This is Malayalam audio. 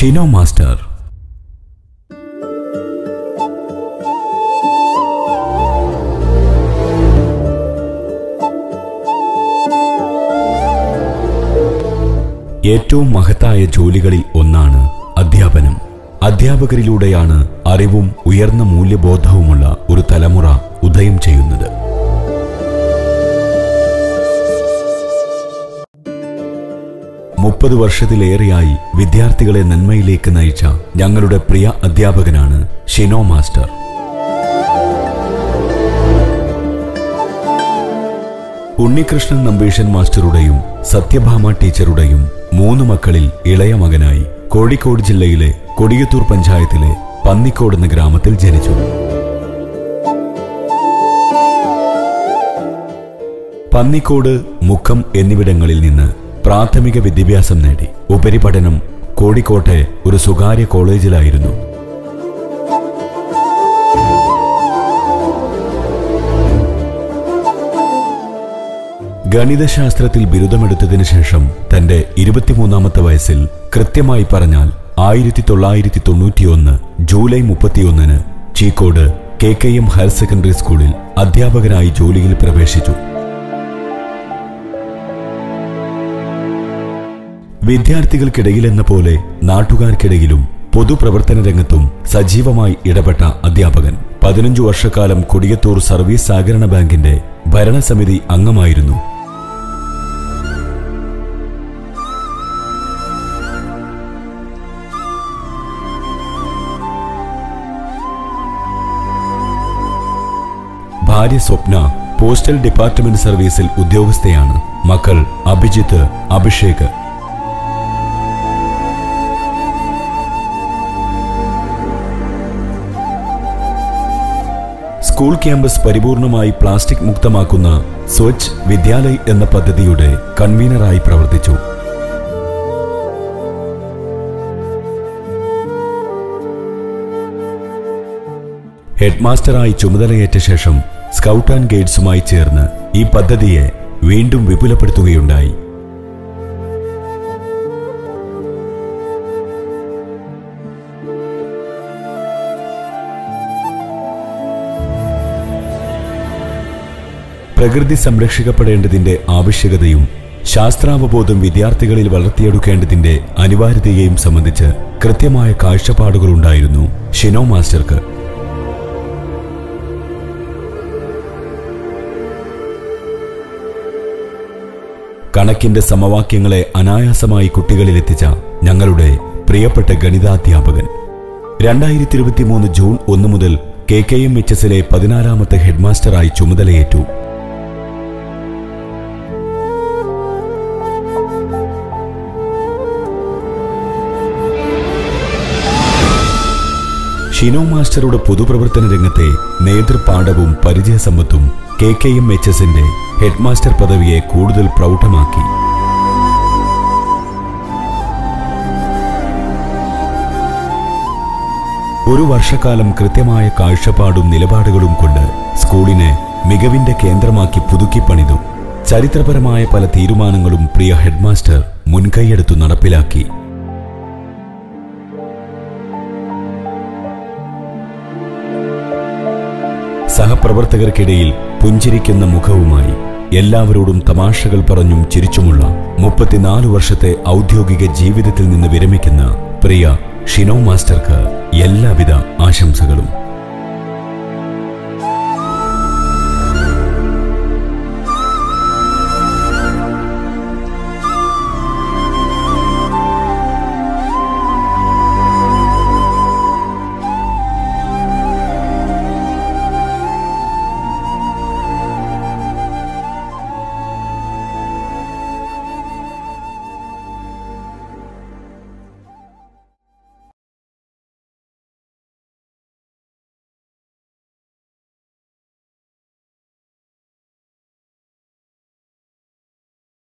ഷിനോ മാസ്റ്റർ ഏറ്റവും മഹത്തായ ജോലികളിൽ ഒന്നാണ് അധ്യാപനം അധ്യാപകരിലൂടെയാണ് അറിവും ഉയർന്ന മൂല്യബോധവുമുള്ള ഒരു തലമുറ ഉദയം ചെയ്യുന്നത് മുപ്പത് വർഷത്തിലേറെയായി വിദ്യാർത്ഥികളെ നന്മയിലേക്ക് നയിച്ച ഞങ്ങളുടെ പ്രിയ അധ്യാപകനാണ് ഷിനോ മാസ്റ്റർ ഉണ്ണികൃഷ്ണൻ നമ്പീശൻ മാസ്റ്ററുടെയും സത്യഭാമ ടീച്ചറുടെയും മൂന്ന് മക്കളിൽ ഇളയ മകനായി കോഴിക്കോട് ജില്ലയിലെ കൊടിയത്തൂർ പഞ്ചായത്തിലെ പന്നിക്കോട് എന്ന ഗ്രാമത്തിൽ ജനിച്ചു പന്നിക്കോട് മുക്കം എന്നിവിടങ്ങളിൽ നിന്ന് പ്രാഥമിക വിദ്യാഭ്യാസം നേടി ഉപരിപഠനം കോഴിക്കോട്ടെ ഒരു സ്വകാര്യ കോളേജിലായിരുന്നു ഗണിതശാസ്ത്രത്തിൽ ബിരുദമെടുത്തതിനു ശേഷം തന്റെ ഇരുപത്തിമൂന്നാമത്തെ വയസ്സിൽ കൃത്യമായി പറഞ്ഞാൽ ആയിരത്തി തൊള്ളായിരത്തി തൊണ്ണൂറ്റിയൊന്ന് ജൂലൈ മുപ്പത്തിയൊന്നിന് Cheekode K K M higher secondary സ്കൂളിൽ അധ്യാപകനായി ജോലിയിൽ പ്രവേശിച്ചു വിദ്യാർത്ഥികൾക്കിടയിലെന്ന പോലെ നാട്ടുകാർക്കിടയിലും പൊതുപ്രവർത്തന രംഗത്തും സജീവമായി ഇടപെട്ട അധ്യാപകൻ പതിനഞ്ചു വർഷക്കാലം കൊടിയത്തൂർ സർവീസ് സഹകരണ ബാങ്കിന്റെ ഭരണസമിതി അംഗമായിരുന്നു ഭാര്യ സ്വപ്ന പോസ്റ്റൽ ഡിപ്പാർട്ട്മെന്റ് സർവീസിൽ ഉദ്യോഗസ്ഥയാണ് മക്കൾ അഭിജിത്ത് അഭിഷേക് സ്കൂൾ ക്യാമ്പസ് പരിപൂർണമായി പ്ലാസ്റ്റിക് മുക്തമാക്കുന്ന സ്വച്ഛ് വിദ്യാലയ് എന്ന പദ്ധതിയുടെ കൺവീനറായി പ്രവർത്തിച്ചു ഹെഡ്മാസ്റ്ററായി ചുമതലയേറ്റ ശേഷം സ്കൗട്ട് ആൻഡ് ഗൈഡ്സുമായി ചേർന്ന് ഈ പദ്ധതിയെ വീണ്ടും വിപുലപ്പെടുത്തുകയുണ്ടായി പ്രകൃതി സംരക്ഷിക്കപ്പെടേണ്ടതിന്റെ ആവശ്യകതയും ശാസ്ത്രാവബോധം വിദ്യാർത്ഥികളിൽ വളർത്തിയെടുക്കേണ്ടതിന്റെ അനിവാര്യതയെയും സംബന്ധിച്ച് കൃത്യമായ കാഴ്ചപ്പാടുകളുണ്ടായിരുന്നു ഷിനോ മാസ്റ്റർക്ക് കണക്കിന്റെ സമവാക്യങ്ങളെ അനായാസമായി കുട്ടികളിലെത്തിച്ച ഞങ്ങളുടെ പ്രിയപ്പെട്ട ഗണിതാധ്യാപകൻ രണ്ടായിരത്തി ഇരുപത്തിമൂന്ന് ജൂൺ ഒന്ന് മുതൽ കെ കെ എം എച്ച് എസിലെ പതിനാലാമത്തെ ഹെഡ്മാസ്റ്ററായി ചുമതലയേറ്റു ഷിനോ മാസ്റ്ററുടെ പൊതുപ്രവർത്തന രംഗത്തെ നേതൃപാഠവും പരിചയസമ്പത്തും കെ കെ എം എച്ച് എസിന്റെ ഹെഡ്മാസ്റ്റർ പദവിയെ കൂടുതൽ പ്രൗഢമാക്കി ഒരു വർഷക്കാലം കൃത്യമായ കാഴ്ചപ്പാടും നിലപാടുകളും കൊണ്ട് സ്കൂളിനെ മികവിന്റെ കേന്ദ്രമാക്കി പുതുക്കിപ്പണിതു ചരിത്രപരമായ പല തീരുമാനങ്ങളും പ്രിയ ഹെഡ്മാസ്റ്റർ മുൻകൈയെടുത്തു നടപ്പിലാക്കി സഹപ്രവർത്തകർക്കിടയിൽ പുഞ്ചിരിക്കുന്ന മുഖവുമായി എല്ലാവരോടും തമാശകൾ പറഞ്ഞും ചിരിച്ചുമുള്ള മുപ്പത്തിനാല് വർഷത്തെ ഔദ്യോഗിക ജീവിതത്തിൽ നിന്ന് വിരമിക്കുന്ന പ്രിയ ഷിനോ മാസ്റ്റർക്ക് എല്ലാവിധ ആശംസകളും